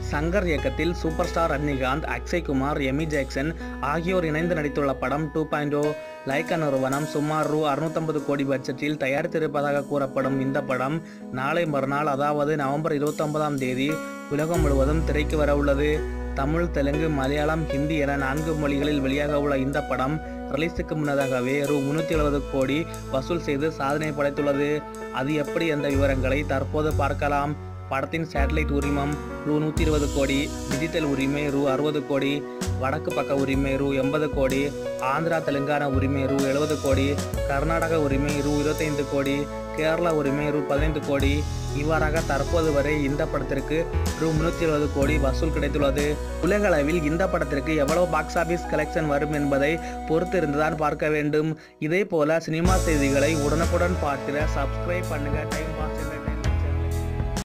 சங்கர் இயக்கத்தில் super star Rajinikanth Akshay Kumar Amy Jackson ஆகியோர் இணைந்து நடித்துள்ள படம் டூ பாயிண்ட் ஓ லைக்கா நிறுவனம் சுமார் ரூ அறுநூத்தம்பது கோடி பட்ஜெட்டில் தயாரித்திருப்பதாக கூறப்படும் இந்த படம் நாளை மறுநாள் அதாவது நவம்பர் இருபத்தொன்பதாம் தேதி உலகம் முழுவதும் திரைக்கு வர உள்ளது தமிழ் தெலுங்கு மலையாளம் ஹிந்தி என நான்கு மொழிகளில் வெளியாக உள்ள இந்த படம் ரிலீஸுக்கு முன்னதாகவே ரூ முன்னூற்றி எழுபது கோடி வசூல் செய்து சாதனை படைத்துள்ளது அது எப்படி என்ற விவரங்களை தற்போது பார்க்கலாம் படத்தின் சேட்டலைட் உரிமம் ரூ நூற்றி இருபது கோடி டிஜிட்டல் உரிமை ரூ அறுபது கோடி வடக்கு பக்க உரிமை ரூ எண்பது கோடி ஆந்திரா தெலுங்கானா உரிமை ரூ எழுபது கோடி கர்நாடக உரிமை ரூ இருபத்தைந்து கோடி கேரளா உரிமை ரூ பதினைந்து கோடி இவ்வாறாக தற்போது வரை இந்த படத்திற்கு ரூ முன்னூற்றி இருபது கோடி வசூல் கிடைத்துள்ளது உலக அளவில் இந்த படத்திற்கு எவ்வளவு பாக்ஸ் ஆபீஸ் கலெக்ஷன் வரும் என்பதை பொறுத்து இருந்துதான் பார்க்க வேண்டும் இதே போல சினிமா செய்திகளை உடனுக்குடன் பார்க்கிற சப்ஸ்கிரைப் பண்ணுங்க டைம் பாஸ்